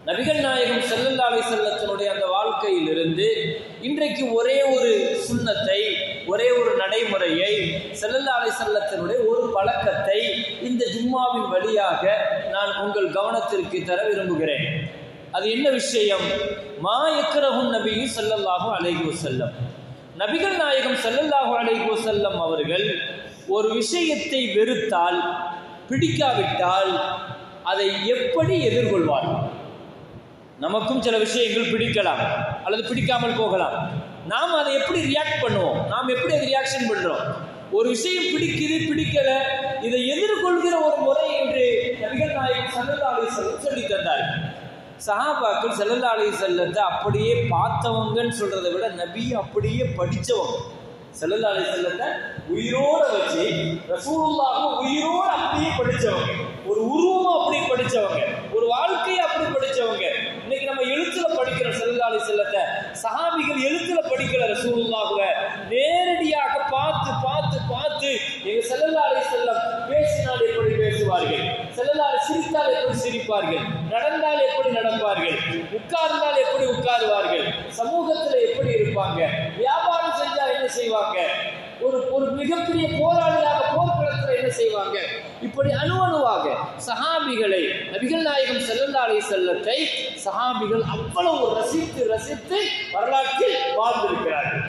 நபிகள் நாயகம் ஸல்லல்லாஹு அலைஹி செல்லத்தினுடைய அந்த வாழ்க்கையிலிருந்து இன்றைக்கு ஒரே ஒரு சுண்ணத்தை ஒரே ஒரு நடைமுறையை ஸல்லல்லாஹு அலைஹி செல்லத்தினுடைய ஒரு பழக்கத்தை இந்த ஜும்மாவின் வழியாக நான் உங்கள் கவனத்திற்கு தர விரும்புகிறேன் அது என்ன விஷயம் மா யக்ரஹுன் நபி ஸல்லல்லாஹு அலைஹி வஸல்லம் நபிகள் நாயகம் ஸல்லல்லாஹு அலைஹி வஸல்லம் அவர்கள் ஒரு விஷயத்தை வெறுத்தால் பிடிக்காவிட்டால் அதை எப்படி எதிர்கொள்வார்கள் நமக்கும் சில விஷயங்கள் பிடிக்கலாம் அல்லது பிடிக்காமல் போகலாம் நாம் அதை எப்படி ரியாக்ட் பண்ணுவோம் நாம் எப்படி அதை ரியாக்ஷன் பண்றோம் ஒரு விஷயம் பிடிக்குது பிடிக்கல இதை எதிர்கொள்கிற ஒரு முறை என்று நபிகள் நாயகம் ஸல்லல்லாஹு அலைஹி வஸல்லம் சொல்லி தந்தார் சஹாபாக்கள் ஸல்லல்லாஹு அலைஹி வஸல்லத்தை அப்படியே பார்த்தவங்கன்னு சொல்றதை விட நபி அப்படியே படிச்சவங்க ஸல்லல்லாஹு அலைஹி வஸல்லத்தை உயிரோட வச்சு ரசூலுல்லாஹ் உயிரோட அப்படியே படிச்சவங்க ஒரு உருவமா அப்படி படிச்சவங்க ஒரு வாழ்க்கையை அப்படி படிச்சவங்க இன்னைக்கு நம்ம எழுத்துல படிக்கிற ஸல்லல்லாஹு அலைஹி வஸல்லத்தை சஹாபிகள் எழுத்துல படிக்கிற ரசூலுல்லாஹ்வை நேரடியாக பார்த்து பார்த்து பார்த்து எங்க ஸல்லல்லாஹு அலைஹி வஸல்லம் பேசினால் எப்படி பேசுவார்கள் ஸல்லல்லாஹு அலைஹி சிரித்தால் எப்படி சிரிப்பார்கள் நடந்தால் எப்படி நடப்பார்கள் உட்கார்ந்தால் எப்படி உட்காருவார்கள் சமூகத்தில் எப்படி இருப்பாங்க வியாபாரம் செஞ்சா என்ன செய்வாங்க ஒரு ஒரு மிகப்பெரிய போராளியாக போர்க்களத்தில் என்ன செய்வாங்க இப்படி அணு அணுவாக சஹாபிகளை நபிகள் நாயகம் ஸல்லல்லாஹு அலைஹி செல்லத்தை சஹாபிகள் அவ்வளவு ரசித்து ரசித்து வரலாற்றில் வாழ்ந்திருக்கிறார்கள்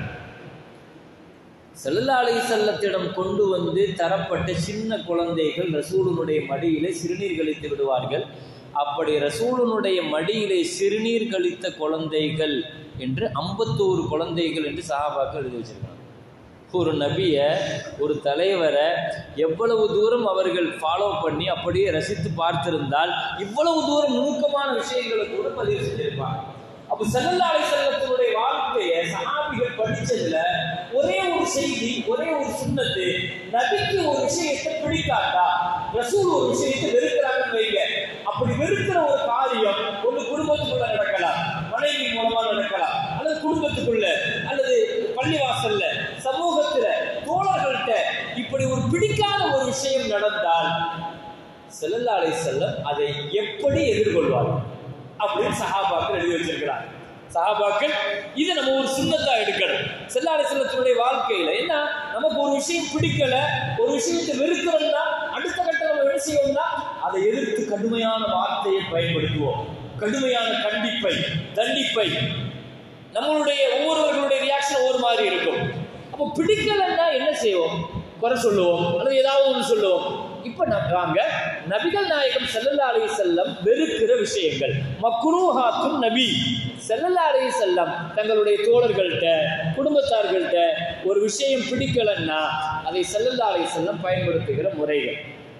ஸல்லல்லாஹு அலைஹி செல்லத்திடம் கொண்டு வந்து தரப்பட்ட சின்ன குழந்தைகள் ரசூலுனுடைய மடியிலே சிறுநீர் கழித்து விடுவார்கள் அப்படி ரசூலுனுடைய மடியிலே சிறுநீர் கழித்த குழந்தைகள் என்று ஐம்பத்தோரு குழந்தைகள் என்று சஹாபாக்கள் எழுதி வச்சிருக்காங்க ஒரு நபியை ஒரு தலைவரை எவ்வளவு தூரம் அவர்கள் ஃபாலோ பண்ணி அப்படியே ரசித்து பார்த்திருந்தால் இவ்வளவு தூரம் நுணுக்கமான விஷயங்களை கூட பதிவு செஞ்சிருப்பாங்க அப்போ ஸல்லல்லாஹு அலைஹி வஸல்லத்தினுடைய வாழ்க்கையை சஹாபிகள் படிச்சதுல ஒரே ஒரு செய்தி ஒரே ஒரு சுண்ணத்து நபிக்கு ஒரு விஷயத்தை பிடிக்காட்டா ரசூல் ஒரு விஷயத்தை வெறுக்கிறாங்கன்னு வைங்க அப்படி வெறுக்கிற ஒரு காரியம் ஒரு குடும்பத்துக்குள்ள நடக்கலாம் மனைவி மூலமா நடக்கலாம் அல்லது குடும்பத்துக்குள்ள அல்லது பள்ளிவாசல்ல சமூகத்துல தோழர்கள்ட்ட இப்படி ஒரு பிடிக்காத ஒரு விஷயம் நடந்தால் ஸல்லல்லாஹு அலைஹி வஸல்லம் அதை எப்படி எதிர்கொள்வார்கள் அப்படின்னு சஹாபாக்கள் எழுதி வச்சிருக்கிறார் சஹாபாக்கள் இதை நம்ம ஒரு சுண்ணத்தா எடுக்கணும் ஸல்லல்லாஹு அலைஹி வஸல்லத்தினுடைய வாழ்க்கையில என்ன நமக்கு ஒரு விஷயம் பிடிக்கல ஒரு விஷயத்தை வெறுக்கிறோம்னா அடுத்த கட்டம் நம்ம என்ன செய்வோம்னா அதை எதிர்த்து கடுமையான வார்த்தையை பயன்படுத்துவோம் கடுமையான கண்டிப்பை தண்டிப்பை நம்மளுடைய ஒவ்வொருவர்களுடைய ரியாக்ஷன் ஒவ்வொரு மாதிரி இருக்கும் அப்போ பிடிக்கலன்னா என்ன செய்வோம் குறை சொல்லுவோம் அல்லது ஏதாவது ஒன்று சொல்லுவோம் இப்போ வாங்க நபிகள் நாயகம் ஸல்லல்லாஹு அலைஹி செல்லம் வெறுக்கிற விஷயங்கள் மக்ரூஹாத்தும் நபி ஸல்லல்லாஹு அலைஹி செல்லம் தங்களுடைய தோழர்கள்ட்ட குடும்பத்தார்கள்ட்ட ஒரு விஷயம் பிடிக்கலன்னா அதை ஸல்லல்லாஹு அலைஹி செல்லம் பயன்படுத்துகிற முறைகள்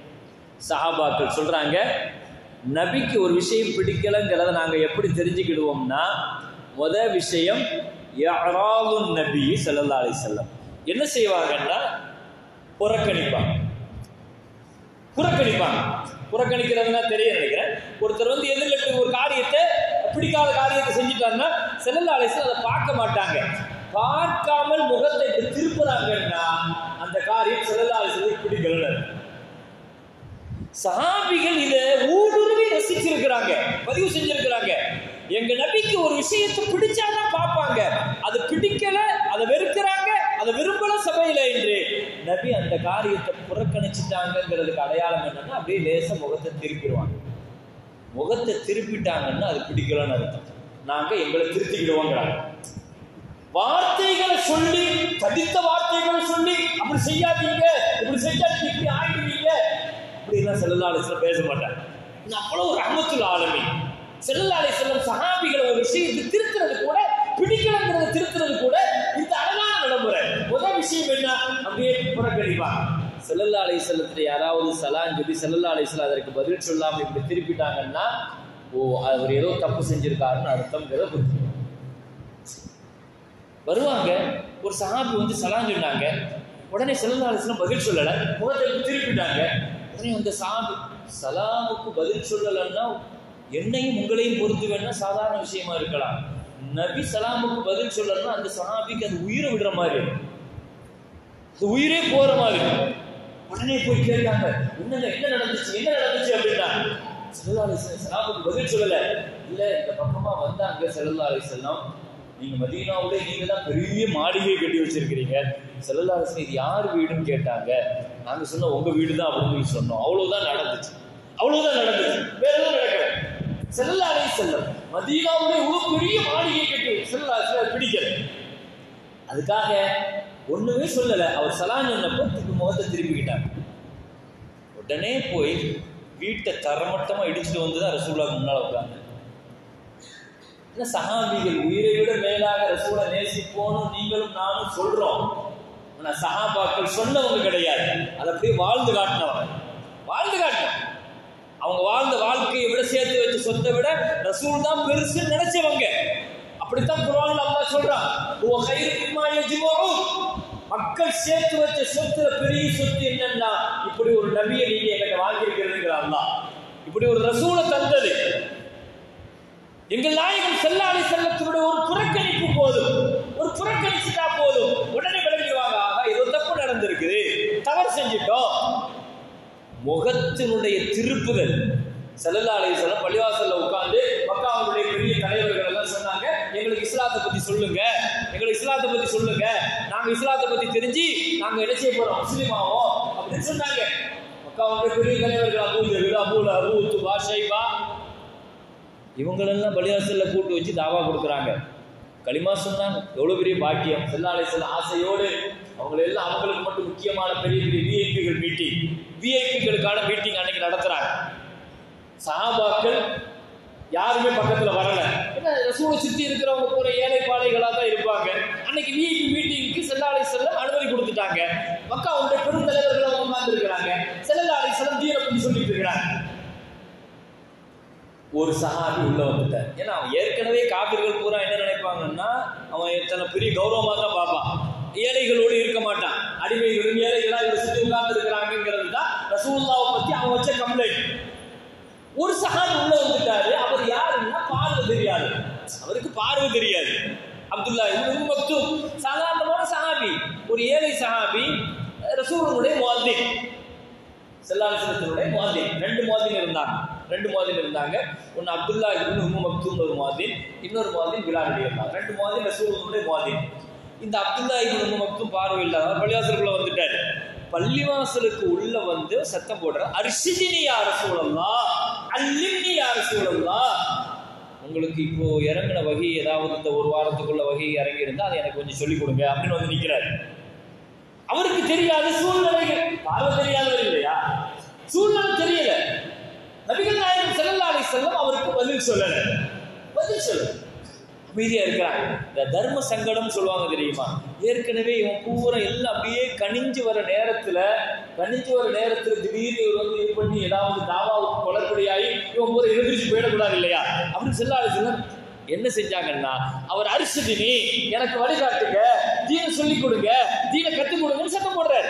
சஹாபாக்கள் சொல்றாங்க நபிக்கு ஒரு விஷயம் பிடிக்கலங்கிறத நாங்கள் எப்படி தெரிஞ்சுக்கிடுவோம்னா முத விஷயம் யராவுன் நபி ஸல்லல்லாஹு அலைஹி வஸல்லம் என்ன செய்வாங்கன்னா புறக்கணிப்பாங்க புறக்கணிப்பாங்க புறக்கணிக்கிறதுனா தெரிய நினைக்கிறேன் ஒருத்தர் வந்து எதிர்கட்டு ஒரு காரியத்தை பிடிக்காத காரியத்தை செஞ்சுட்டாங்கன்னா ஸல்லல்லாஹு அலைஹி வஸல்லம் அதை பார்க்க மாட்டாங்க பார்க்காமல் முகத்தை இப்படி திருப்புறாங்கன்னா அந்த காரியம் ஸல்லல்லாஹு அலைஹி வஸல்லம் பிடிக்கல சஹாபிகள் இதை ஊடுருவி ரசிச்சிருக்கிறாங்க பதிவு செஞ்சிருக்கிறாங்க எங்க நபிக்கு ஒரு விஷயத்தை பிடிச்சாதான் பார்ப்பாங்க அது பிடிக்கல அதை வெறுக்கிறாங்க அதை விரும்பல சபையில என்று நபி அந்த காரியத்தை புறக்கணிச்சிட்டாங்கிறதுக்கு அடையாளம் என்னன்னா அப்படியே லேச முகத்தை திருப்பிடுவாங்க முகத்தை திருப்பிட்டாங்கன்னா அது பிடிக்கலன்னு அர்த்தம் நாங்க எங்களை திருத்திக்கிடுவோங்கிறாங்க வார்த்தைகளை சொல்லி தடித்த வார்த்தைகளை சொல்லி அப்படி செய்யாதீங்க இப்படி செஞ்சாதீங்க இப்படி ஆயிடுவீங்க அப்படிலாம் செல்லல்லா அலிஸ்லாம் பேச மாட்டாங்க இது அவ்வளோ ஒரு அமத்துல ஆளுமை செல்லல்லா அலிஸ்லாம் சஹாபிகளை ஒரு விஷயத்தை திருத்துறது கூட பிடிக்கலங்கிறத திருத்துறது கூட இந்த அழகான நடைமுறை முதல் விஷயம் என்ன அப்படியே புறக்கணிப்பாங்க செல்லல்லா அலிஸ்லத்துல யாராவது சலான் சொல்லி செல்லல்லா அலிஸ்லாம் அதற்கு பதில் சொல்லாம இப்படி திருப்பிட்டாங்கன்னா ஓ அவர் ஏதோ தப்பு செஞ்சிருக்காருன்னு அர்த்தம்ங்கிறத புரிஞ்சுக்கணும் வருவாங்க ஒரு சஹாபி வந்து சலான் சொன்னாங்க உடனே செல்லல்லா அலிஸ்லாம் பதில் சொல்லலை முகத்தை திருப்பிட்டாங்க உடனே அந்த சாபி சலாமுக்கு பதில் சொல்லலைன்னா என்னையும் உங்களையும் பொறுத்து வேணா சாதாரண விஷயமா இருக்கலாம் நபி சலாமுக்கு பதில் சொல்லலைன்னா அந்த சஹாபிக்கு அது உயிரை விடுற மாதிரி இருக்கும். அது உயிரே போற மாதிரி இருக்கும். உடனே போய் கேட்டாங்க என்னங்க என்ன நடந்துச்சு என்ன நடந்துச்சு அப்படின்னா செல்லல்லா அலிஸ்லாம் சலாமுக்கு பதில் சொல்லல இல்ல இந்த பக்கமா வந்தாங்க செல்லல்லா அலிஸ்லாம் நீங்க மதீனாவுல நீங்க தான் பெரிய மாளிகை கட்டி வச்சிருக்கிறீங்க செல்லல்லா அலிஸ்லாம் இது யார் வீடுன்னு கேட்டாங்க நாங்க சொன்னோம் உங்க வீடு தான் அப்படின்னு சொல்லி சொன்னோம் அவ்வளவுதான் நடந்துச்சு அவ்வளவுதான் நடந்துச்சு வேற எதுவும் நடக்கல செல்லல்லா அலிஸ்லாம் மதீனாவுல இவ்வளவு பெரிய மாளிகை கட்டி செல்லல்லா அலிஸ்லாம் பிடிக்கல அதுக்காக ஒண்ணுமே சொல்லல அவர் சலான் சொன்னப்போ திருப்பி முகத்தை திருப்பிக்கிட்டாங்க உடனே போய் வீட்டை தரமட்டமா இடிச்சுட்டு வந்து தான் ரசூலாக்கு முன்னால உட்காந்து என்ன சஹாபிகள் உயிரை விட மேலாக ரசூலை நேசிப்போனும் நீங்களும் நானும் சொல்றோம் ஆனா சஹாபாக்கள் சொன்னவங்க கிடையாது அதை அப்படியே வாழ்ந்து காட்டினவங்க வாழ்ந்து காட்டினோம் அவங்க வாழ்ந்த வாழ்க்கையை விட சேர்த்து வச்ச சொத்தை விட ரசூல் தான் பெருசுன்னு நினைச்சவங்க அப்படித்தான் குர்ஆன்ல அல்லாஹ் சொல்றான் "ஹுவ கைருக்கும் மா யஜ்மஊன்." மக்கள் சேர்த்து வச்ச சொத்துல பெரிய சொத்து என்னன்னா இப்படி ஒரு நபியை நீங்க எங்கிட்ட வாங்கியிருக்கிறதுங்கிற அல்லாஹ் இப்படி ஒரு ரசூலை தந்தது எங்கள் நாயகம் செல்லாடி செல்லத்தோட ஒரு புறக்கணிப்பு போதும் ஒரு புறக்கணிச்சுட்டா போதும் உடனே விளங்குவாங்க ஆகா ஏதோ தப்பு நடந்திருக்குது தவறு செஞ்சிட்டோம் முகத்தினுடைய திருப்புதல் செல்லல்லா அலைஹிஸ்ஸலாம் பள்ளிவாசல்ல உட்கார்ந்து மக்காவுடைய பெரிய தலைவர்கள் எல்லாம் சொன்னாங்க எங்களுக்கு இஸ்லாத்தை பத்தி சொல்லுங்க எங்களுக்கு இஸ்லாத்தை பத்தி சொல்லுங்க நாங்க இஸ்லாத்தை பத்தி தெரிஞ்சு நாங்க என்ன செய்ய போறோம் முஸ்லீம் ஆவோம் அப்படின்னு சொன்னாங்க மக்காவுடைய பெரிய தலைவர்கள் அபூ ஜஹல் அபூ அபூ துபா ஷைபா இவங்களெல்லாம் பள்ளிவாசல்ல கூட்டு வச்சு தாவா கொடுக்குறாங்க களிமா சொன்னாங்க எவ்வளவு பெரிய பாக்கியம் செல்லாலை செல்ல ஆசையோடு அவங்க எல்லாம் அவங்களுக்கு மட்டும் முக்கியமான பெரிய பெரிய விஐபிகள் மீட்டிங் விஐபிகளுக்கான மீட்டிங் அன்னைக்கு நடத்துறாங்க சஹாபாக்கள் யாருமே பக்கத்துல வரல ஏன்னா ரசூலை சுத்தி இருக்கிறவங்க பூரா ஏழை பாளைகளா தான் இருப்பாங்க அன்னைக்கு விஐபி மீட்டிங்க்கு செல்லாலை செல்ல அனுமதி கொடுத்துட்டாங்க மக்கா உடைய பெருந்தலைவர்கள் அவங்க உட்கார்ந்து இருக்கிறாங்க செல்லாலை செல்லம் தீர பத்தி சொல்லிட்டு இருக்கிறாங்க ஒரு சஹாபி உள்ள வந்துட்டார் ஏன்னா அவன் ஏற்கனவே காபிர்கள் பூரா என்ன நினைப்பாங்கன்னா அவன் தன்னை பெரிய கௌரவமா தான் பார்ப்பான் ஏழைகளோடு இருக்க மாட்டான் அடிமைகளும் ஏழைகளா இவரை சுத்தி உட்கார்ந்து இருக்கிறாங்கிறது தான் ரசூல்லாவை பத்தி அவன் வச்ச கம்ப்ளைண்ட் ஒரு சஹாபி உள்ள வந்துட்டாரு அவர் யாருன்னா பார்வை தெரியாது அவருக்கு பார்வை தெரியாது அப்துல்லா இப்னு மக்தூம் சாதாரணமான சஹாபி ஒரு ஏழை சஹாபி ரசூலுடைய முஅத்தின் செல்லாசனத்தினுடைய முஅத்தின் ரெண்டு முஅத்தின் இருந்தாங்க ரெண்டு முஅத்தின் இருந்தாங்க ஒன்னு அப்துல்லா இப்னு உம்மு மக்தூம் ஒரு முஅத்தின் இன்னொரு முஅத்தின் பிலால் அலி இருந்தாங்க ரெண்டு முஅத்தின் ரசூலுடைய முஅத்தின் இந்த அப்துல்லா இப்னு உம்மு மக்தூம் பார்வை இல்லாத பள்ளிவாசலுக்குள்ள வந்துட்டாரு பள்ளிவாசலுக்கு உள்ள வந்து சத்தம் போடுற அரிசிஜினி யார சூழல்லாம் அல்லிம்னி யார சூழல்லாம் உங்களுக்கு இப்போ இறங்கின வகை ஏதாவது இந்த ஒரு வாரத்துக்குள்ள வகை இறங்கி இருந்தா அதை எனக்கு கொஞ்சம் சொல்லிக் கொடுங்க அப்படின்னு வந்து நிக்கிறாரு அவருக்கு தெரியாத சூழ்நிலைகள் பார்வை தெரியாதவர் இல்லையா சூழ்நிலை தெரியல நபிகள் நாயகம் ஸல்லல்லாஹு அலைஹி வஸல்லம் அவருக்கு பதில் சொல்லல பதில் சொல்லல அமைதியா இருக்கிறாங்க இந்த தர்ம சங்கடம் சொல்லுவாங்க தெரியுமா ஏற்கனவே இவன் பூரா எல்லாம் அப்படியே கனிஞ்சு வர நேரத்துல கனிஞ்சு வர நேரத்துல திடீர்னு இவர் வந்து இது பண்ணி ஏதாவது தாவாவுக்கு கொலப்படியாகி இவன் பூரா எதிர்த்து போயிடக்கூடாது இல்லையா அப்படின்னு செல்லாது செல்லம் என்ன செஞ்சாங்கன்னா அவர் அரிசிதினி எனக்கு வழிகாட்டுங்க தீனை சொல்லிக் கொடுங்க தீனை கற்றுக் கொடுங்கன்னு சத்தம் போடுறாரு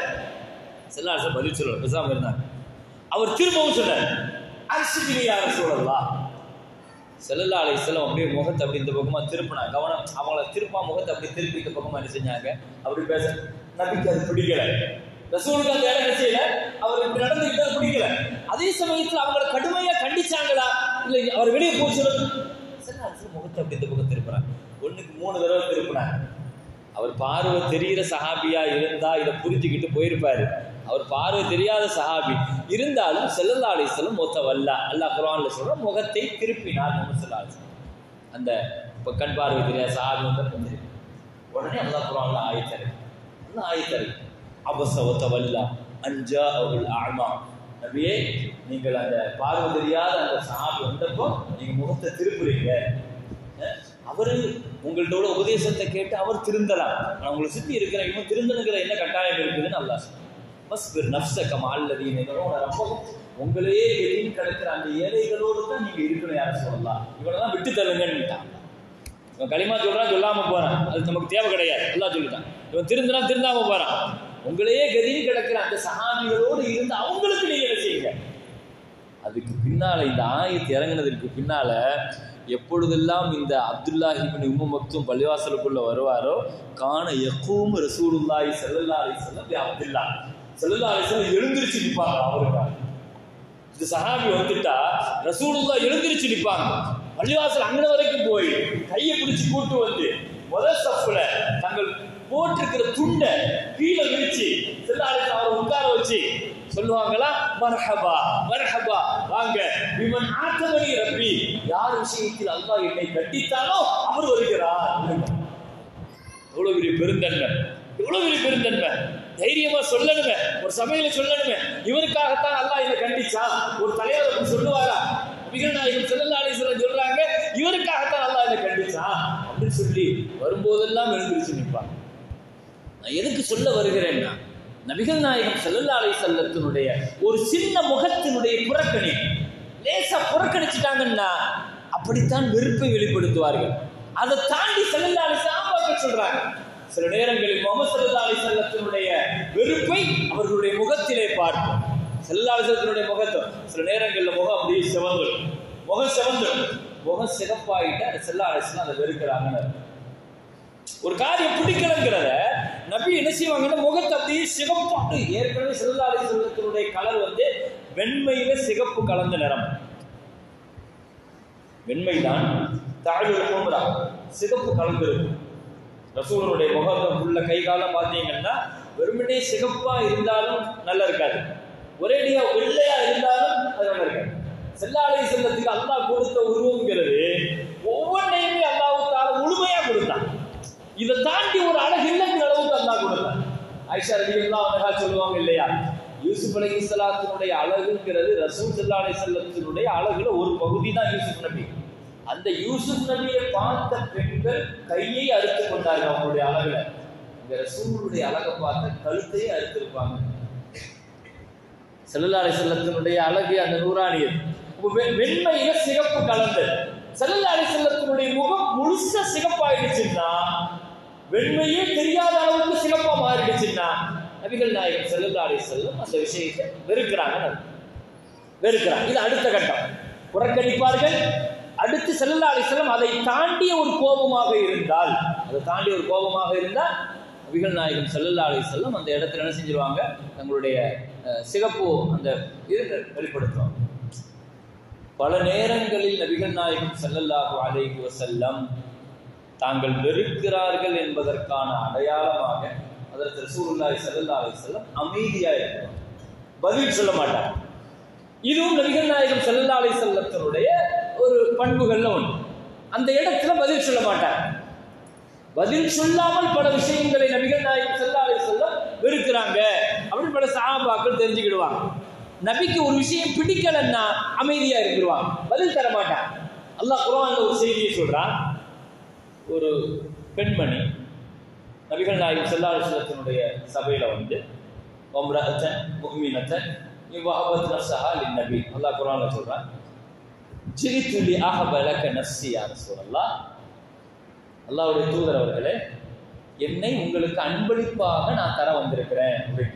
செல்லாச பதில் சொல்லல பேசாம இருந்தாங்க அவர் திரும்பவும் சொன்னார் அரிசிதினி யார சொல்லலாம் செல்லல்லா அலைஹிஸ்ஸலாம் அப்படியே முகத்தை அப்படி இந்த பக்கமா திருப்பினா கவனம் அவங்கள திருப்பா முகத்தை அப்படி திருப்பி இந்த பக்கமா என்ன செஞ்சாங்க அப்படி பேச நபிக்கு அது பிடிக்கல ரசூலுக்கு அந்த இடம் என்ன செய்யல அவர் இப்படி நடந்துக்கிட்டு அது பிடிக்கல அதே சமயத்துல அவங்கள கடுமையா கண்டிச்சாங்களா இல்ல அவர் வெளியே போய் சொல்லுங்க செல்லாசு முகத்தை அப்படி இந்த பக்கம் திருப்புறாங்க ஒண்ணுக்கு மூணு தடவை திருப்பினாங்க அவர் பார்வை தெரிகிற சஹாபியா இருந்தா இதை புரிஞ்சுக்கிட்டு போயிருப்பாரு அவர் பார்வை தெரியாத சஹாபி இருந்தாலும் செல்லல்லா அலிஸ்லம் மொத்த வல்லா அல்லாஹ் குரான்ல சொல்ற முகத்தை திருப்பினார் முகமது சல்லா அலிஸ்லம் அந்த இப்போ கண் பார்வை தெரியாத சஹாபி வந்து வந்து உடனே அல்லாஹ் குரான்ல ஆயத்தரு அல்லாஹ் ஆயத்தரு அபச ஒத்த வல்லா அஞ்சா அவள் ஆமா நபியே நீங்கள் அந்த பார்வை தெரியாத அந்த சஹாபி வந்தப்போ நீங்க முகத்தை திருப்புறீங்க அஹ் அவரு உங்கள்ட்ட உள்ள உபதேசத்தை கேட்டு அவர் திருந்தலாம் ஆனா உங்களை சுத்தி இருக்கிற இவன் திருந்தனுங்கிற என்ன கட்டாயம் இருக்குதுன்னு அல்லாஹ் சொல்றான். வஸ்பிர் நஃப்ஸக மஅல்லதீன யதஊன ரப்பஹும் உங்களையே எதிரின் கிடக்கிற அந்த ஏழைகளோடு தான் நீங்க இருக்கணும் யார சொல்லலாம் இவனெல்லாம் விட்டு தள்ளுங்கன்னுட்டான் இவன் களிமா சொல்றான் சொல்லாம போறான் அது நமக்கு தேவை கிடையாது எல்லாம் சொல்லிட்டான் இவன் திருந்தினா திருந்தாம போறான் உங்களையே கதின்னு கிடக்கிற அந்த சஹாபிகளோடு இருந்து அவங்களுக்கு நீங்க என்ன செய்யுங்க அதுக்கு பின்னால இந்த ஆயத்து இறங்குனதுக்கு பின்னால எப்பொழுதெல்லாம் இந்த அப்துல்லா இப்னு உம்மு மக்தும் பள்ளிவாசலுக்குள்ள வருவாரோ காண யக்கூம் ரசூலுல்லாஹி ஸல்லல்லாஹு அலைஹி வஸல்லம் பி அப்துல்லா ஸல்லல்லாஹு அலைஹி வஸல்லம் எழுந்திருச்சு நிற்பாங்க அவருக்காக இந்த சஹாபி வந்துட்டா ரசூலுல்லா எழுந்திருச்சு நிற்பாங்க பள்ளிவாசல் அங்கே வரைக்கும் போய் கையை பிடிச்சு கூட்டு வந்து முதல் சப்புல தங்கள் போட்டிருக்கிற துண்டை கீழே விரிச்சு செல்லாளுக்கு அவரை உட்கார வச்சு சொல்லுவாங்களா மர்ஹபா மர்ஹபா வாங்க விமன் ஆத்தமணி ரப்பி யார் விஷயத்தில் அல்லாஹ் என்னை கட்டித்தானோ அவர் வருகிறார் எவ்வளவு பெரிய பெருந்தன்மை எவ்வளவு பெரிய பெருந்தன்மை தைரியமா சொல்லணுமே ஒரு சபையில சொல்லணுமே இவருக்காகத்தான் அல்லாஹ் என்னை கண்டிச்சா ஒரு தலைவர் அப்படி சொல்லுவாரா நபிகள் நாயகம் ஸல்லல்லாஹு அலைஹி வஸல்லம் சொல்றாங்க இவருக்காகத்தான் அல்லாஹ் என்னை கண்டிச்சா அப்படின்னு சொல்லி வரும்போதெல்லாம் எழுந்திருச்சு நிற்பாங்க நான் எதுக்கு சொல்ல வருகிறேன்னா நபிகள் நாயகம் ஸல்லல்லாஹு அலைஹி வஸல்லத்தினுடைய ஒரு சின்ன முகத்தினுடைய புறக்கணி லேசா புறக்கணிச்சிட்டாங்கன்னா அப்படித்தான் வெறுப்பை வெளிப்படுத்துவார்கள் அதை தாண்டி ஸல்லல்லாஹு அலைஹி வஸல்லம் சொல்றாங்க சில நேரங்களில் முகமது ஸல்லல்லாஹு அலைஹி வஸல்லத்தினுடைய வெறுப்பை அவர்களுடைய முகத்திலே பார்ப்போம் ஸல்லல்லாஹு அலைஹி வஸல்லத்தினுடைய முகத்தை சில நேரங்களில் முகம் அப்படியே சிவந்துடும் முகம் சிவந்துடும் முகம் சிகப்பாயிட்டு அது ஸல்லல்லாஹு அலைஹி வஸல்லம் அதை வெறுக்கிறாங்கன்னு அர்த்தம். ஒரு காரியம் பிடிக்கலங்கிறத நபி என்ன செய்வாங்கன்னா முகத்தை அப்படியே சிகப்பாட்டு ஏற்கனவே செல்லாலை செல்லத்தினுடைய கலர் வந்து வெண்மையில சிகப்பு கலந்த நிறம் வெண்மைதான் தாழ்வில் கோமரா சிகப்பு கலந்திருக்கும் ரசூலனுடைய முகத்தை உள்ள கை காலம் பார்த்தீங்கன்னா வெறுமனே சிகப்பா இருந்தாலும் நல்லா இருக்காது ஒரேடியா வெள்ளையா இருந்தாலும் அது நல்லா இருக்காது செல்லாலை செல்லத்துக்கு அல்லாஹ் கொடுத்த உருவம்ங்கிறது ஒவ்வொன்றையுமே அல்லாஹ்வுத்தால முழுமையா கொடுத்தான் இதை தாண்டி ஒரு அழகு இல்லைங்கிற அளவுக்கு அல்லாஹ் கொடுத்தான் ஐஷா ரலியல்லாஹு அன்ஹா சொல்லுவாங்க இல்லையா யூசுப் அலைஹிஸ்ஸலாத்தினுடைய அழகுங்கிறது ரசூல் ஸல்லல்லாஹு அலைஹி வஸல்லத்தினுடைய அழகுல ஒரு பகுதி தான் யூசுப் நபி அந்த யூசுப் நபியை பார்த்த பெண்கள் கையை அறுத்து கொண்டார்கள் அவங்களுடைய அழகுல இந்த ரசூலுடைய அழகை பார்த்த கழுத்தையே அறுத்திருப்பாங்க ஸல்லல்லாஹு அலைஹி வஸல்லத்தினுடைய அழகு அந்த நூறானியது வெ- வெண்மையில சிகப்பு கலந்தது ஸல்லல்லாஹு அலைஹி வஸல்லத்தினுடைய முகம் முழுசா சிகப்பாயிடுச்சுன்னா வெண்மையே தெரியாத அளவுக்கு சிகப்பா மாறிடுச்சுன்னா நபிகள் நாயகம் ஸல்லல்லாஹு அலைஹி வஸல்லம் அந்த விஷயத்தை வெறுக்கிறாங்க வெறுக்கிறாங்க இது அடுத்த கட்டம் புறக்கணிப்பார்கள் அடுத்து ஸல்லல்லாஹு அலைஹி வஸல்லம் அதை தாண்டிய ஒரு கோபமாக இருந்தால் அதை தாண்டி ஒரு கோபமாக இருந்தால் நபிகள் நாயகம் ஸல்லல்லாஹு அலைஹி வஸல்லம் அந்த இடத்துல என்ன செஞ்சிருவாங்க தங்களுடைய அஹ், சிகப்பு அந்த இது வெளிப்படுத்துவாங்க பல நேரங்களில் நபிகள் நாயகம் ஸல்லல்லாஹு அலைஹி வஸல்லம் தாங்கள் வெறுக்கிறார்கள் என்பதற்கான அடையாளமாக அதற்கு ரசூலுல்லாஹி ஸல்லல்லாஹு அலைஹி வஸல்லம் அமைதியாக இருக்கிறார் பதில் சொல்ல மாட்டார் இதுவும் நபிகள் நாயகம் ஸல்லல்லாஹு அலைஹி வஸல்லத்தினுடைய ஒரு பண்புகள்ல ஒன்று அந்த இடத்துல பதில் சொல்ல மாட்டார் பதில் சொல்லாமல் பல விஷயங்களை நபிகள் நாயகம் ஸல்லல்லாஹு அலைஹி வஸல்லம் வெறுக்கிறாங்க அப்படின்னு பல சஹாபாக்கள் தெரிஞ்சுக்கிடுவாங்க நபிக்கு ஒரு விஷயம் பிடிக்கலன்னா அமைதியா இருந்துருவாங்க பதில் தர மாட்டான் அல்லாஹ் குர்ஆன்ல ஒரு செய்தியை சொல்றான் ஒரு பெண்மணி நபிகள் நாயகம் ஸல்லல்லாஹு அலைஹி வஸல்லத்தினுடைய சபையில வந்து உம்ரஹத்தன் முஃமினத்தன் இவ்வஹபத் நஃப்ஸஹா லின்னபி அல்லாஹ் குர்ஆன்ல சொல்றான் ஜிரித்து லி அஹப லக நஃப்ஸி யா ரசூலல்லாஹ் அல்லாஹ்வுடைய தூதர் அவர்களே என்னை உங்களுக்கு அன்பளிப்பாக நான் தர வந்திருக்கிறேன் அப்படின்னு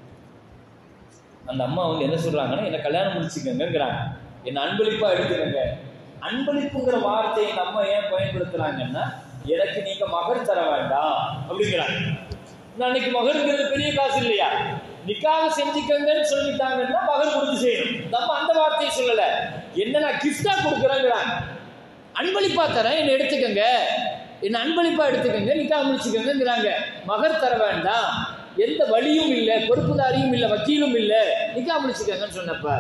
அந்த அம்மா வந்து என்ன சொல்றாங்கன்னா என்ன கல்யாணம் முடிச்சுக்கங்கிறாங்க என்ன அன்பளிப்பா எடுத்துக்கங்க அன்பளிப்புங்கிற வார்த்தையை நம்ம ஏன் பயன்படுத்துறாங்கன்னா எனக்கு நீங்க மகர் தர வேண்டாம் அப்படிங்கிறாங்க நான் அன்னைக்கு மகருங்கிறது பெரிய காசு இல்லையா நிக்காக செஞ்சுக்கங்கன்னு சொல்லிட்டாங்கன்னா மகர் கொடுத்து செய்யணும் நம்ம அந்த வார்த்தையை சொல்லல என்ன நான் கிஃப்டா கொடுக்குறேங்கிறாங்க அன்பளிப்பா தரேன் என்ன எடுத்துக்கங்க என்ன அன்பளிப்பா எடுத்துக்கங்க நிக்கா முடிச்சுக்கங்கிறாங்க மகர் தர வேண்டாம் எந்த வழியும் இல்லை பொறுப்புதாரியும் இல்லை வக்கீலும் இல்லை நிக்கா முடிச்சுக்கங்கன்னு சொன்னப்ப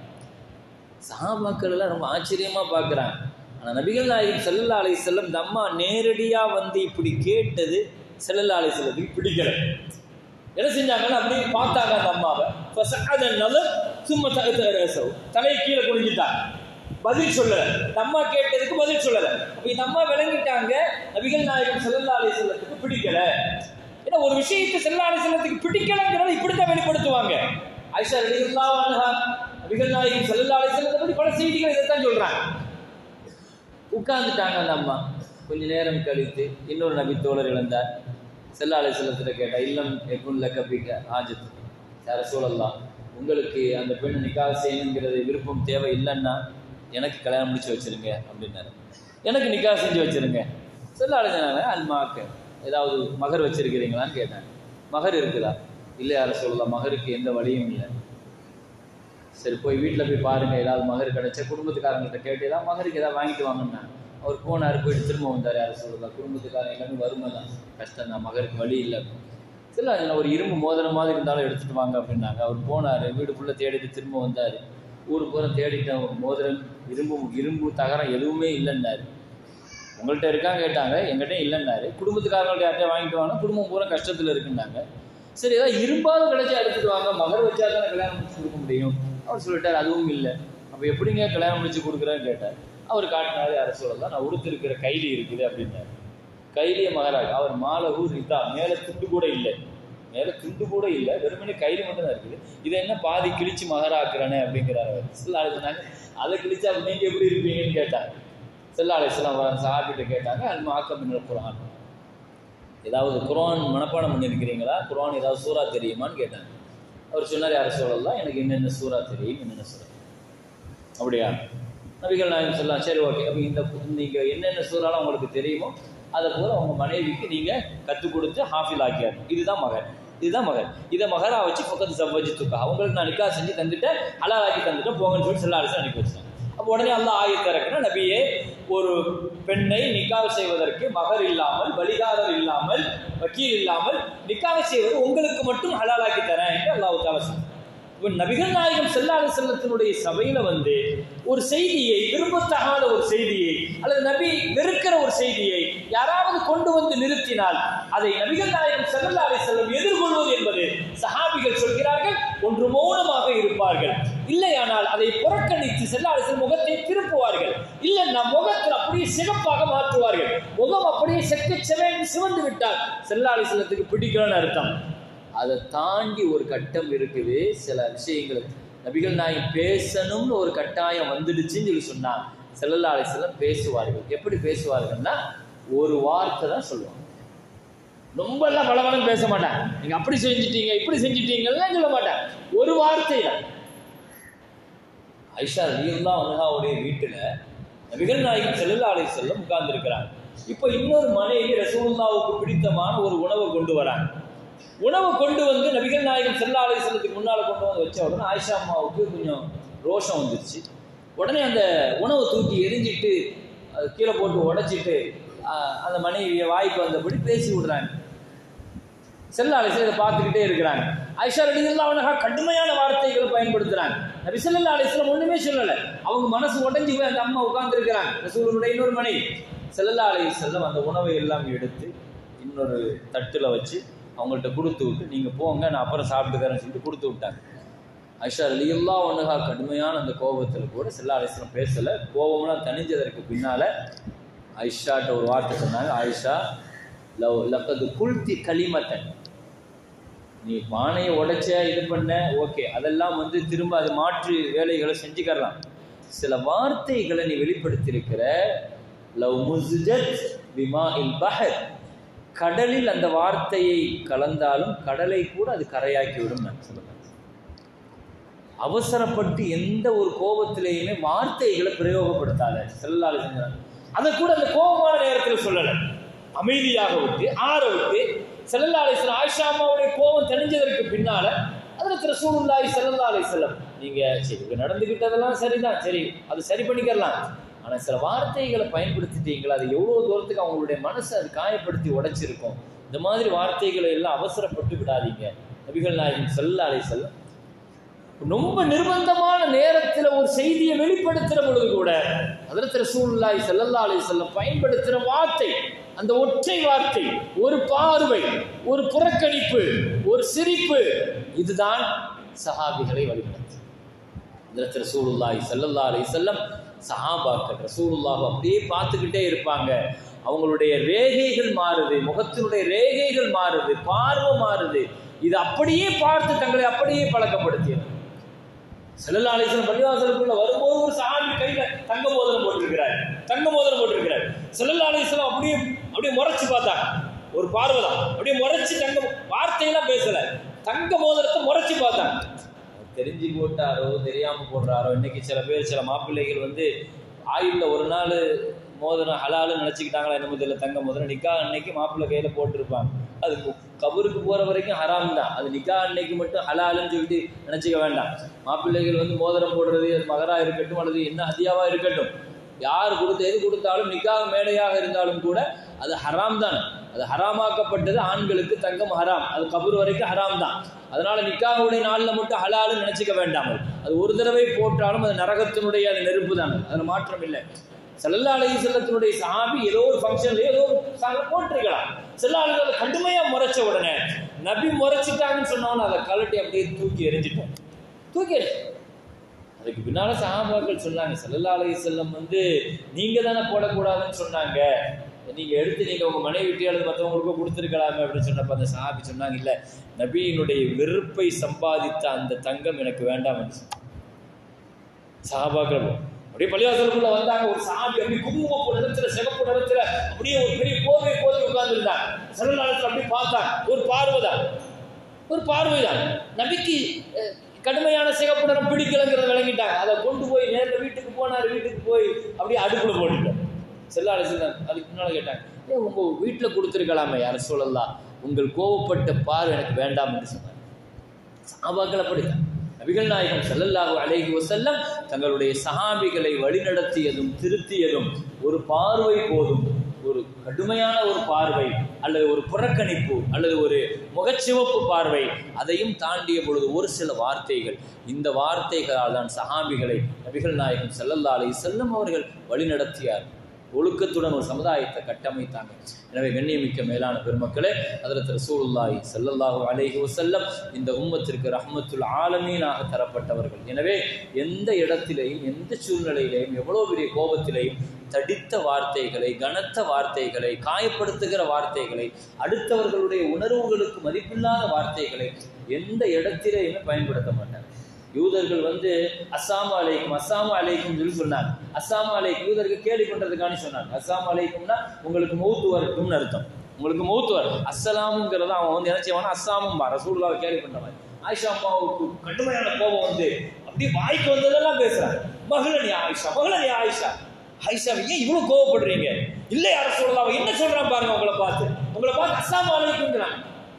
சஹாபாக்கள் எல்லாம் ரொம்ப ஆச்சரியமா பார்க்குறாங்க ஆனால் நபிகள் நாயகம் ஸல்லல்லாஹு அலைஹி வஸல்லம் இந்த அம்மா நேரடியா வந்து இப்படி கேட்டது ஸல்லல்லாஹு அலைஹி வஸல்லத்துக்கு பிடிக்கல என்ன செஞ்சாங்கன்னா அப்படியே பார்த்தாங்க அந்த அம்மாவை ஃபஸஅத நலர் சும்மா தகதரசவு தலையை கீழே குனிஞ்சிட்டாங்க பதில் சொல்லல இந்த அம்மா கேட்டதுக்கு பதில் சொல்லல அப்ப இந்த அம்மா விளங்கிட்டாங்க நபிகள் நாயகம் ஸல்லல்லாஹு அலைஹி வஸல்லத்துக்கு பிடிக்கல ஏன்னா ஒரு விஷயத்தை ஸல்லல்லாஹு அலைஹி வஸல்லத்துக்கு பிடிக்கலங்கிறத இப்படித்தான் வெளிப்படுத்துவாங்க ஆயிஷா ரலியல்லாஹு அன்ஹா நபிகள் நாயகம் ஸல்லல்லாஹு அலைஹி வஸல்லத்தை பத்தி பல செய்திகள் இதைத்தான் சொல்றாங்க உட்கார்ந்துட்டாங்க அந்த அம்மா கொஞ்ச நேரம் கழித்து இன்னொரு நபி தோழர் இழந்தார் செல்லாலை செல்லத்தில் கேட்டா இல்லம் எப்புல்ல கபிக்க ஆஜத் யார சூழல்லாம் உங்களுக்கு அந்த பெண் நிக்காக செய்யணுங்கிறது விருப்பம் தேவை இல்லைன்னா எனக்கு கல்யாணம் முடிச்சு வச்சிருங்க அப்படின்னாரு எனக்கு நிக்காக செஞ்சு வச்சிருங்க செல்லாலை சொன்னாங்க அல்மாக்க ஏதாவது மகர் வச்சிருக்கிறீங்களான்னு கேட்டேன் மகர் இருக்குதா இல்லை யார சொல்லலாம் மகருக்கு எந்த வழியும் இல்லை சரி போய் வீட்டில் போய் பாருங்க ஏதாவது மகர் கிடைச்சா குடும்பத்துக்காரங்கள்ட்ட கேட்டு ஏதாவது மகருக்கு ஏதாவது வாங்கிட்டு வாங்கன்னா அவர் போனார் போயிட்டு திரும்ப வந்தார் யாரும் சொல்லலாம் குடும்பத்துக்காரங்க எல்லாமே வறுமை தான் கஷ்டம் தான் மகருக்கு வழி இல்லை இல்லை அதில் ஒரு இரும்பு மோதிரம் மாதிரி இருந்தாலும் எடுத்துட்டு வாங்க அப்படின்னாங்க அவர் போனார் வீடு ஃபுல்லாக தேடிட்டு திரும்ப வந்தார் ஊருக்கு பூரா தேடிட்டேன் ஒரு மோதிரம் இரும்பு இரும்பு தகரம் எதுவுமே இல்லைன்னாரு உங்கள்கிட்ட இருக்காங்க கேட்டாங்க எங்கிட்ட இல்லைன்னாரு குடும்பத்துக்காரங்கள்ட்ட யார்கிட்ட வாங்கிட்டு வாங்க குடும்பம் பூரா கஷ்டத்தில் இருக்குன்னாங்க சரி ஏதாவது இரும்பாவது கிடைச்சா எடுத்துட்டு வாங்க மகர் வச்சா தானே கல்யாணம் முடிச்சு கொடுக்க முடியும் அவர் சொல்லிட்டார் அதுவும் இல்லை அப்போ எப்படிங்க கல்யாணம் முடிச்சு கொடுக்குறேன்னு கேட்டார் அவர் காட்டினாரு யாரை சொல்லலாம் நான் உடுத்திருக்கிற கைலி இருக்குது அப்படின்னாரு கைலிய மகராஜ் அவர் மாலகு ரிதா மேலே துண்டு கூட இல்லை மேலே துண்டு கூட இல்லை வெறுமனே கைலி மட்டும் தான் இருக்குது இதை என்ன பாதி கிழிச்சு மகராக்குறானே அப்படிங்கிறார் அவர் செல்லாலை சொன்னாங்க அதை கிழிச்சா நீங்க எப்படி இருப்பீங்கன்னு கேட்டாங்க செல்லாலை செல்லாம் சாப்பிட்டு கேட்டாங்க அது மாக்கம் மின்னல் குரான் ஏதாவது குரான் மனப்பாடம் பண்ணியிருக்கிறீங்களா குரான் ஏதாவது சூறா தெரியுமான்னு கேட்டாங்க அவர் சொன்னார் யாரை சொல்லலாம் எனக்கு என்னென்ன சூறா தெரியும் என்னென்ன சூறா அப்படியா நபிகள் நாயகம் சொல்லலாம் சரி ஓகே அப்போ இந்த நீங்கள் என்னென்ன சூறாலாம் உங்களுக்கு தெரியுமோ அதை போல உங்க மனைவிக்கு நீங்க கற்றுக் கொடுத்து ஹாஃபில் ஆக்கியார் இதுதான் மகன் இதுதான் மகன் இதை மகரா வச்சு பக்கத்து சம்பஜி துக்கா அவங்களுக்கு நான் நிக்கா செஞ்சு தந்துட்டேன் ஹலாலாக்கி தந்துட்டேன் போங்கன்னு சொல்லி செல்ல அரசு அனுப்பி வச்சாங்க அப்போ உடனே அல்லா ஆயத்தை இறக்குனா நபியே ஒரு பெண்ணை நிக்காக செய்வதற்கு மகர் இல்லாமல் வழிகாதர் இல்லாமல் வக்கீல் இல்லாமல் நிக்காக செய்வது உங்களுக்கு மட்டும் ஹலாலாக்கி தரேன் என்று அல்லாஹ் தாலா சொன்னார் இப்போ நபிகள் நாயகம் செல்லாத செல்லத்தினுடைய சபையில வந்து ஒரு செய்தியை விரும்பத்தகாத ஒரு செய்தியை அல்லது நபி வெறுக்கிற ஒரு செய்தியை யாராவது கொண்டு வந்து நிறுத்தினால் அதை நபிகள் நாயகம் செல்லல்லாவை செல்லம் எதிர்கொள்வது என்பது சஹாபிகள் சொல்கிறார்கள் ஒன்று மௌனமாக இருப்பார்கள் இல்லையானால் அதை புறக்கணித்து செல்லாத செல்லும் முகத்தை திருப்புவார்கள் இல்லை நம் முகத்தில் அப்படியே சிகப்பாக மாற்றுவார்கள் முகம் அப்படியே செக்க செவன் சிவந்து விட்டால் செல்லாலை செல்லத்துக்கு பிடிக்கலன்னு அர்த்தம் அதை தாண்டி ஒரு கட்டம் இருக்குது சில விஷயங்கள் நபிகள் நாயகம் பேசணும்னு ஒரு கட்டாயம் வந்துடுச்சுன்னு சொல்லி சொன்னா செல்லல்லா அலிஸ்லாம் பேசுவார்கள் எப்படி பேசுவார்கள்னா ஒரு வார்த்தை தான் சொல்லுவாங்க ரொம்ப எல்லாம் பலவலம் பேச மாட்டாங்க நீங்க அப்படி செஞ்சிட்டீங்க இப்படி செஞ்சிட்டீங்கலாம் சொல்ல மாட்டாங்க ஒரு வார்த்தை தான் ஐஷா ரலியல்லா அனுகாவுடைய வீட்டுல நபிகள் நாயகம் செல்லல்லா அலி செல்லம் உட்கார்ந்து இருக்கிறாங்க இப்போ இன்னொரு மனைவி ரசூலுல்லாவுக்கு பிடித்தமான ஒரு உணவை கொண்டு வராங்க உணவை கொண்டு வந்து நபிகள் நாயகம் செல்லா அலி செல்லத்துக்கு முன்னால் கொண்டு வந்து வச்ச உடனே ஆயிஷா அம்மாவுக்கு கொஞ்சம் ரோஷம் வந்துருச்சு உடனே அந்த உணவை தூக்கி எரிஞ்சிட்டு அது கீழே போட்டு உடைச்சிட்டு ஆஹ், அந்த மனைவியை வாய்க்கு வந்தபடி பேசி விடுறாங்க செல்லா அலிசல் இதை பார்த்துக்கிட்டே இருக்கிறாங்க ஐஷா ரடி அவனகா கடுமையான வார்த்தைகளை பயன்படுத்துறாங்க நபி ஸல்லல்லாஹு அலைஹி வஸல்லம் ஒண்ணுமே சொல்லல அவங்க மனசு உடைஞ்சு போய் அந்த அம்மா உட்கார்ந்து இருக்கிறாங்க ரசூலுடைய இன்னொரு மனைவி ஸல்லல்லாஹு அலைஹி வஸல்லம் அந்த உணவை எல்லாம் எடுத்து இன்னொரு தட்டுல வச்சு அவங்கள்ட்ட கொடுத்து விட்டு நீங்க போங்க நான் அப்புறம் சாப்பிட்டுக்கிறேன்னு சொல்லிட்டு கொடுத்து விட்டாங்க ஐஷா ரலியல்லா ஒன்னுகா கடுமையான அந்த கோபத்தில் கூட செல்லா அலிஸ்லாம் பேசல கோபம்லாம் தணிஞ்சதற்கு பின்னால ஐஷாட்ட ஒரு வார்த்தை சொன்னாங்க ஆயிஷா லவ் லக்கது குல்தி களிமத்தன் நீ பானையை உடைச்ச இது பண்ண ஓகே அதெல்லாம் வந்து திரும்ப அது மாற்று வேலைகளை செஞ்சுக்கலாம் சில வார்த்தைகளை நீ வெளிப்படுத்தியிருக்கிற லவ் முஸ்ஜத் பிமா இல் பஹர் கடலில் அந்த வார்த்தையை கலந்தாலும் கடலை கூட அது கரையாக்கி விடும் நான் சொல்லுவேன் அவசரப்பட்டு எந்த ஒரு கோபத்திலேயுமே வார்த்தைகளை பிரயோகப்படுத்தாத செல்லால செஞ்சாங்க அதை கூட அந்த கோபமான நேரத்தில் சொல்லலை அமைதியாக விட்டு ஆற விட்டு செல்லல்லா அலிஸ்லாம் ஆயிஷா அம்மாவுடைய கோபம் தெரிஞ்சதற்கு பின்னால அதில் ரசூலுல்லாஹி ஸல்லல்லாஹு அலைஹி வஸல்லம் நீங்க சரி இங்க நடந்துக்கிட்டதெல்லாம் சரிதான் சரி அது சரி பண்ணிக்கலாம் ஆனா சில வார்த்தைகளை பயன்படுத்திட்டீங்களா அது எவ்வளவு தூரத்துக்கு அவங்களுடைய மனசை அது காயப்படுத்தி உடைச்சிருக்கும் இந்த மாதிரி வார்த்தைகளை எல்லாம் அவசரப்பட்டு விடாதீங்க நபிகள் நாயகம் ஸல்லல்லாஹு அலைஹி வஸல்லம் ரொம்ப நிர்பந்தமான நேரத்துல ஒரு செய்தியை வெளிப்படுத்துற பொழுது கூட அதற்கு ரசூலுல்லாஹி ஸல்லல்லாஹு அலைஹி வஸல்லம் பயன்படுத்துற வார்த்தை அந்த ஒற்றை வார்த்தை ஒரு பார்வை ஒரு புறக்கணிப்பு ஒரு சிரிப்பு இதுதான் சஹாபிகளை வழிநடத்தும் அதற்கு ரசூலுல்லாஹி ஸல்லல்லாஹு அலைஹி வஸல்லம் சஹாபாக்கள் ரசூலுல்லாஹ் அப்படியே பார்த்துக்கிட்டே இருப்பாங்க அவங்களுடைய ரேகைகள் மாறுது முகத்தினுடைய ரேகைகள் மாறுது பார்வை மாறுது இது அப்படியே பார்த்து தங்களை அப்படியே பழக்கப்படுத்தியது செல்லல்லா அலிஸ்லாம் பள்ளிவாசலுக்குள்ள வரும்போது ஒரு சாமி கையில தங்க மோதிரம் போட்டிருக்கிறார் தங்க மோதிரம் போட்டிருக்கிறார் செல்லல்லா அலிஸ்லாம் அப்படியே அப்படியே முறைச்சு பார்த்தாங்க ஒரு பார்வை தான் அப்படியே முறைச்சு தங்க வார்த்தையெல்லாம் பேசல தங்க மோதிரத்தை முறைச்சு பார்த்தாங்க அவர் தெரிஞ்சு போட்டாரோ தெரியாம போடுறாரோ இன்னைக்கு சில பேர் சில மாப்பிள்ளைகள் வந்து ஆயுள்ல ஒரு நாள் மோதிரம் ஹலாலுன்னு நினச்சிக்கிட்டாங்களா என்ன தெரியல தங்க மோதிரம் நிக்கா அன்னைக்கு மாப்பிள்ளை கையில் போட்டிருப்பாங்க அது மு- கபருக்கு போற வரைக்கும் ஹராம் தான் அது நிக்கா அன்னைக்கு மட்டும் ஹலாலுன்னு சொல்லிட்டு நினைச்சுக்க வேண்டாம் மாப்பிள்ளைகள் வந்து மோதிரம் போடுறது அது மகரா இருக்கட்டும் அல்லது என்ன ஹதியாவா இருக்கட்டும் யார் கொடுத்து எது கொடுத்தாலும் நிக்காக மேடையாக இருந்தாலும் கூட அது ஹராம் தானே அது ஹராமாக்கப்பட்டது ஆண்களுக்கு தங்கம் ஹராம் அது கபூர் வரைக்கும் ஹராம் தான் அதனால நிக்காவுடைய நாளில் மட்டும் ஹலாலுன்னு நினைச்சுக்க வேண்டாமல் அது ஒரு தடவை போட்டாலும் அது நரகத்தினுடைய அது நெருப்பு தான் அதில் மாற்றம் இல்லை செல்லல்லா அலி செல்லத்தினுடைய சாமி ஏதோ ஒரு ஃபங்க்ஷன்ல ஏதோ ஒரு சாங்க போட்டிருக்கலாம் செல்லா அலிகளை கடுமையா முறைச்ச உடனே நபி முறைச்சிட்டாங்கன்னு சொன்னவன அதை கலட்டி அப்படியே தூக்கி எரிஞ்சிட்டோம் தூக்கி எறி- அதுக்கு பின்னால சஹாபாக்கள் சொன்னாங்க செல்லல்லா அலி செல்லம் வந்து நீங்க தானே போடக்கூடாதுன்னு சொன்னாங்க நீங்க எடுத்து நீங்க உங்க மனைவி விட்டு அல்லது மற்றவங்களுக்கோ கொடுத்துருக்கலாமே அப்படின்னு சொன்னப்ப அந்த சஹாபி சொன்னாங்க இல்ல நபியினுடைய வெறுப்பை சம்பாதித்த அந்த தங்கம் எனக்கு வேண்டாம் என்று சஹாபாக்கள் அப்படியே பள்ளிவாசலுக்குள்ள வந்தாங்க ஒரு சாமி அப்படியே குங்குமப்பு நிறத்துல சிகப்பு நிறத்துல அப்படியே ஒரு பெரிய கோவை போதை உட்கார்ந்து இருந்தாங்க சரணாலயத்தில் அப்படியே பார்த்தாங்க ஒரு பார்வைதான் ஒரு பார்வைதான் நபிக்கு அஹ், கடுமையான சிகப்பு நிறம் பிடிக்கலங்கிறத விளங்கிட்டாங்க அதை கொண்டு போய் நேரில் வீட்டுக்கு போனார் வீட்டுக்கு போய் அப்படியே அடுப்புல போட்டுட்டார் செல்லாலை செல்ல அதுக்கு முன்னால கேட்டாங்க ஏன் உங்க வீட்டில் கொடுத்துருக்கலாமே யார சொல்லலாம் உங்கள் கோவப்பட்ட பார்வை எனக்கு வேண்டாம் என்று சொன்னார் சஹாபாக்கள் அப்படித்தான் நபிகள் நாயகம் ஸல்லல்லாஹு அலைஹி வஸல்லம் தங்களுடைய சஹாபிகளை வழிநடத்தியதும் திருத்தியதும் ஒரு பார்வை போதும் ஒரு கடுமையான ஒரு பார்வை அல்லது ஒரு புறக்கணிப்பு அல்லது ஒரு முகச்சிவப்பு பார்வை அதையும் தாண்டிய பொழுது ஒரு சில வார்த்தைகள் இந்த வார்த்தைகளால் தான் சஹாபிகளை நபிகள் நாயகம் ஸல்லல்லாஹு அலைஹி வஸல்லம் அவர்கள் வழிநடத்தியார் ஒழுக்கத்துடன் ஒரு சமுதாயத்தை கட்டமைத்தாங்க எனவே கண்ணியமிக்க மேலான பெருமக்களே அதில் ரசூலுல்லாஹி ஸல்லல்லாஹு அலைஹி வஸல்லம் இந்த உம்மத்திற்கு ரஹ்மத்துல் ஆலமீனாக தரப்பட்டவர்கள் எனவே எந்த இடத்திலேயும் எந்த சூழ்நிலையிலேயும் எவ்வளோ பெரிய கோபத்திலேயும் தடித்த வார்த்தைகளை கனத்த வார்த்தைகளை காயப்படுத்துகிற வார்த்தைகளை அடுத்தவர்களுடைய உணர்வுகளுக்கு மதிப்பில்லாத வார்த்தைகளை எந்த இடத்திலேயுமே பயன்படுத்த மாட்டாங்க யூதர்கள் வந்து அஸ்ஸாமு அலைக்கும் அஸ்ஸாமு அலைக்கும் சொல்லி சொன்னாங்க அஸ்ஸாமு அலைக்கும் யூதர்கள் கேலி பண்றதுக்காண்டி சொன்னாங்க அஸ்ஸாமு அலைக்கும்னா உங்களுக்கு மௌத்து வரட்டும்னு அர்த்தம் உங்களுக்கு மௌத்து வரும் அஸ்ஸலாமுங்கிறத அவன் வந்து என்ன செய்வானா அஸ்ஸாமும் ரசூலுல்லாவை கேலி பண்ற மாதிரி ஆயிஷா அம்மாவுக்கு கடுமையான கோபம் வந்து அப்படியே வாய்க்கு வந்ததெல்லாம் பேசுறாங்க மகளனி ஆயிஷா மகளனி ஆயிஷா ஆயிஷா ஏன் இவ்வளவு கோவப்படுறீங்க இல்ல யார சொல்லலாம் என்ன சொல்றான் பாருங்க உங்களை பார்த்து உங்களை பார்த்து அஸ்ஸாமு அலைக்குங்கிறாங்க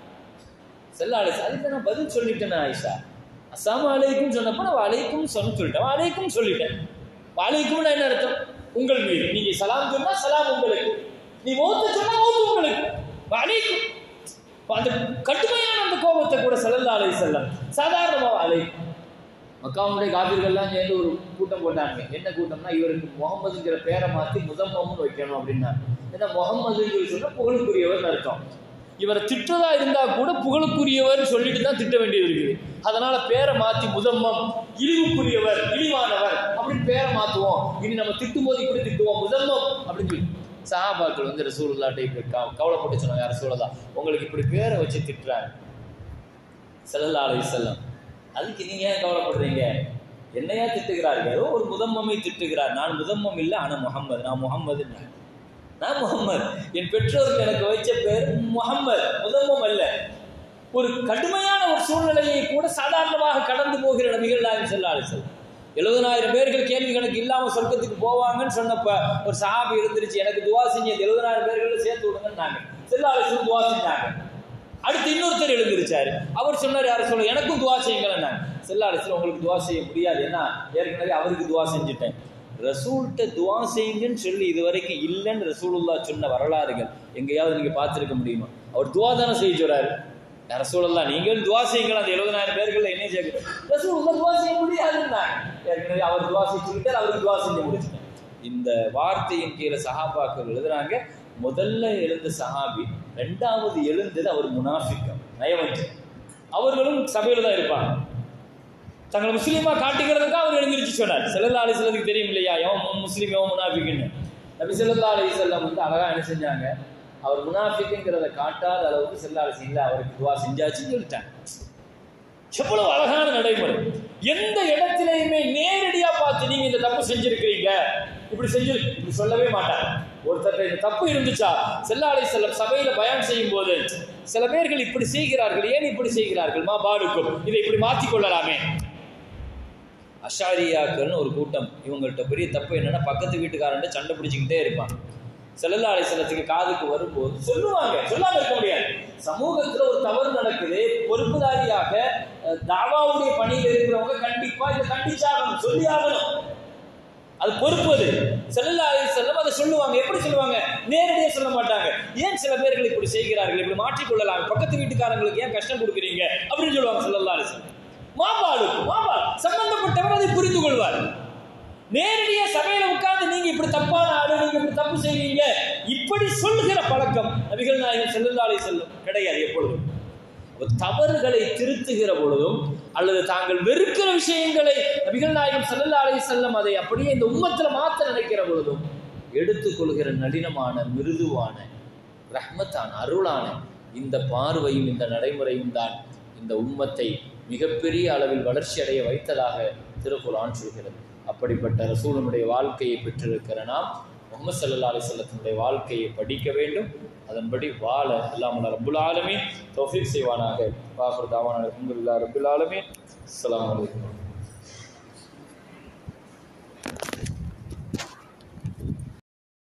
செல்ல அழைச்சு அதுக்கு நான் பதில் சொல்லிட்டேன் ஆயிஷா அஸ்ஸாமு அலைக்கும் சொன்னப்ப நான் அலைக்கும் சொன்ன சொல்லிட்டேன் அலைக்கும் சொல்லிட்டேன் அலைக்கும்னா என்ன அர்த்தம் உங்கள் மீது நீங்க சலாம் சொன்னா சலாம் உங்களுக்கு நீ மௌத்து சொன்னா மௌத்து உங்களுக்கு அலைக்கும் அந்த கடுமையான அந்த கோபத்தை கூட செல்லல்லா அலை செல்லம் சாதாரணமாக அலை மக்காவுடைய காபிர்கள்லாம் சேர்ந்து ஒரு கூட்டம் போட்டாங்க என்ன கூட்டம்னா இவருக்கு முகமதுங்கிற பேரை மாற்றி முதம்மம்னு வைக்கணும் அப்படின்னா ஏன்னா முகமதுன்னு சொல்லி சொன்னா புகழுக்குரியவர்னு அர்த்தம் இவரை திட்டுறதா இருந்தா கூட புகழுக்குரியவர் சொல்லிட்டு தான் திட்ட வேண்டியது இருக்குது அதனால பேரை மாத்தி முதம்மம் இழிவுக்குரியவர் இழிவானவர் அப்படின்னு பேரை மாத்துவோம் இனி நம்ம திட்டும் போது இப்படி திட்டுவோம் முதம்மம் அப்படின்னு சொல்லி சஹாபாக்கள் வந்து ரசூலுல்லாட்டை இப்படி கவ- கவலைப்பட்டு சொன்னாங்க யார் ரசூலுல்லா உங்களுக்கு இப்படி பேரை வச்சு திட்டுறாங்க ஸல்லல்லாஹு அலைஹி வஸல்லம் அதுக்கு நீங்க ஏன் கவலைப்படுறீங்க என்னையா திட்டுகிறார்கள் ஏதோ ஒரு முதம்மமை திட்டுகிறார் நான் முதம்மம் இல்லை ஆனா முகம்மது நான் முகம்மது நான் முகம்மது என் பெற்றோர்கள் எனக்கு வைச்ச பேர் முகம்மது முதம்மம் அல்ல ஒரு கடுமையான ஒரு சூழ்நிலையை கூட சாதாரணமாக கடந்து போகிற நபிகள் நாயகம் ஸல்லல்லாஹு அலைஹி வஸல்லம் எழுபதனாயிரம் பேர்கள் கேள்வி கணக்கு இல்லாம சொர்க்கத்துக்கு போவாங்கன்னு சொன்னப்ப ஒரு சஹாபி இருந்துருச்சு எனக்கு துவா செஞ்சு அந்த எழுபதனாயிரம் பேர்களை சேர்த்து விடுங்கன்னாங்க செல்லாலேசன் துவா செஞ்சாங்க அடுத்து இன்னொருத்தர் எழுந்திருச்சாரு அவர் சொன்னார் யாரும் சொல்ல எனக்கும் துவா செய்யுங்களேன் செல்லாலேசன் உங்களுக்கு துவா செய்ய முடியாது ஏன்னா ஏற்கனவே அவருக்கு துவா செஞ்சுட்டேன் ரசூல்கிட்ட துவா செய்யுங்கன்னு சொல்லி இது வரைக்கும் இல்லைன்னு ரசூலுல்லா சொன்ன வரலாறுகள் எங்கேயாவது நீங்க பார்த்துருக்க முடியுமா அவர் துவா தானே செய்ய சொல்றாரு ரசூலுல்லா நீங்கள் துவா செய்யுங்கள் அந்த எழுபதாயிரம் பேர்கள் என்ன சேர்க்க ரசூலுல்லா துவா செய்ய முடியாதுன்னா ஏற்கனவே அவர் துவா செஞ்சுக்கிட்டார் அவருக்கு துவா செஞ்சு முடிச்சுட்டேன் இந்த வார்த்தையின் கீழே சஹாபாக்கள் எழுதுறாங்க முதல்ல எழுந்த சஹாபி ரெண்டாவது எழுந்தது அவர் முனாஃபிக்கம் நயவஞ்சம் அவர்களும் சபையில தான் இருப்பாங்க தங்களை முஸ்லீமா காட்டிக்கிறதுக்கு அவர் எழுந்திருச்சு சொன்னார் செல்லல்லா அலி செல்லதுக்கு தெரியும் இல்லையா எவன் முஸ்லீம் எவன் முனாஃபிக்குன்னு நபி செல்லல்லா அலி செல்லம் வந்து அழகா என்ன செஞ்சாங்க அவர் முனாஃபிக்குங்கிறத காட்டாத அளவுக்கு செல்லா அலி இல்லை அவருக்கு துவா செஞ்சாச்சுன்னு சொல்லிட்டாங்க எவ்வளவு அழகான நடைமுறை எந்த இடத்திலையுமே நேரடியா பார்த்து நீங்க இந்த தப்பு செஞ்சிருக்கிறீங்க இப்படி செஞ்சு இப்படி சொல்லவே மாட்டாங்க ஒருத்தர் இந்த தப்பு இருந்துச்சா செல்லாலை செல்லம் சபையில பயான் செய்யும் போது சில பேர்கள் இப்படி செய்கிறார்கள் ஏன் இப்படி செய்கிறார்கள் மா பாடுக்கும் இதை இப்படி மாற்றிக் கொள்ளலாமே அஷாரியாக்கள்னு ஒரு கூட்டம் இவங்கள்ட்ட பெரிய தப்பு என்னன்னா பக்கத்து வீட்டுக்காரன்ட்ட சண்டை பிடிச்சிக்கிட்டே இருப்பான் செல்லல்லா அலிசல்லத்துக்கு காதுக்கு வரும்போது சொல்லுவாங்க சொல்லாம இருக்க முடியாது சமூகத்துல ஒரு தவறு நடக்குது பொறுப்புதாரியாக அஹ், தாவாவுடைய பணியில் இருக்கிறவங்க கண்டிப்பா இதை கண்டிச்சாகணும் சொல்லி ஆகணும் அது பொறுப்பு அது செல்லல்லா செல்லம் அதை சொல்லுவாங்க எப்படி சொல்லுவாங்க நேரடியாக சொல்ல மாட்டாங்க ஏன் சில பேர்கள் இப்படி செய்கிறார்கள் இப்படி மாற்றிக்கொள்ளலாம் பக்கத்து வீட்டுக்காரங்களுக்கு ஏன் கஷ்டம் கொடுக்குறீங்க அப்படின்னு சொல்லுவாங்க செல்லல்லா செல்லம் மாபாளுக்கு மாபால் சம்பந்தப்பட்டவர் அதை புரிந்து கொள்வார் நேரடியா சபையில உட்கார்ந்து நீங்க இப்படி தப்பான ஆளு நீங்க இப்படி தப்பு செய்வீங்க இப்படி சொல்லுகிற பழக்கம் நபிகள் நாயகம் செல்லுந்தாலே செல்லும் கிடையாது எப்பொழுதும் அப்ப தவறுகளை திருத்துகிற பொழுதும் அல்லது தாங்கள் வெறுக்கிற விஷயங்களை நபிகள் நாயகம் செல்லல்லாலே செல்லம் அதை அப்படியே இந்த உம்மத்துல மாத்த நினைக்கிற பொழுதும் எடுத்துக்கொள்கிற நளினமான மிருதுவான ரஹ்மத்தான அருளான இந்த பார்வையும் இந்த நடைமுறையும் தான் இந்த உம்மத்தை மிகப்பெரிய அளவில் வளர்ச்சி அடைய வைத்ததாக திருக்குர்ஆன் சொல்கிறது அப்படிப்பட்ட ரசூலனுடைய வாழ்க்கையை பெற்றிருக்கிற நாம் முகமது சல்லா அலிசல்லத்தினுடைய வாழ்க்கையை படிக்க வேண்டும் அதன்படி வாழ அல்லாமல் ரப்புல் ஆலமீன் தௌஃபீக் செய்வானாக வாஃபர் தாவான அல்ஹம்துலில்லாஹ் ரப்புல் ஆலமீன் அஸ்ஸலாமு அலைக்கும்